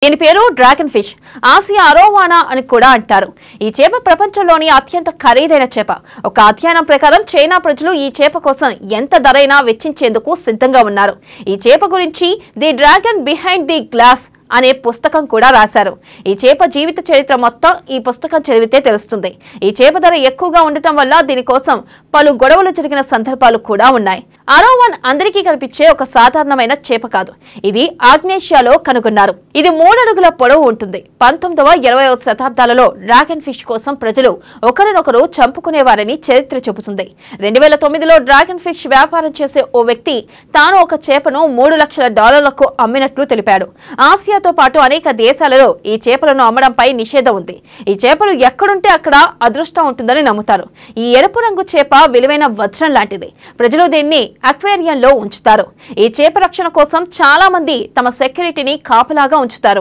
దీని పేరు dragon fish Asia అరోవానా అని కూడా అంటారు ఈ చేప ప్రపంచంలోని అత్యంత ఖరీదైన చేప ఒక అధ్యయనం ప్రకారం చైనా ప్రజలు ఈ చేప కోసం ఎంత ధరైనా వెచ్చించేందుకు సిద్ధంగా ఉన్నారు ఈ చేప గురించి the dragon behind the glass అనే పుస్తకం కూడా రాశారు ఈ చేప జీవిత చరిత్ర మొత్తం ఈ పుస్తకం చదివితే తెలుస్తుంది ఈ చేప ధర ఎక్కువగా ఉండటం వల్ల దీనికోసం పలు గొడవలు జరిగిన సందర్భాలు కూడా ఉన్నాయి అరోవన్ అందరికీ కనిపించే ఒక సాధారణమైన చేప కాదు ఇది ఆగ్నేషియాలో కనుగొన్నారు ఇది మూడడుగుల పొడవు ఉంటుంది పంతొమ్మిదవ ఇరవైవ శతాబ్దాలలో డ్రాగన్ ఫిష్ కోసం ప్రజలు ఒకరినొకరు చంపుకునేవారని చరిత్ర చెబుతుంది రెండు వేల తొమ్మిదిలో డ్రాగన్ ఫిష్ వ్యాపారం చేసే ఓ వ్యక్తి తాను ఒక చేపను మూడు లక్షల డాలర్లకు అమ్మినట్లు తెలిపాడు ఆసియాతో పాటు అనేక దేశాలలో ఈ చేపలను అమ్మడంపై నిషేధం ఉంది ఈ చేపలు ఎక్కడుంటే అక్కడ అదృష్టం ఉంటుందని నమ్ముతారు ఈ ఎరుపు రంగు చేప విలువైన వజ్రం లాంటిది ప్రజలు దీన్ని అక్వేరియంలో ఉంచుతారు ఈ చేప రక్షణ కోసం చాలా మంది తమ సెక్యూరిటీని కాపలాగా ఉంచుతారు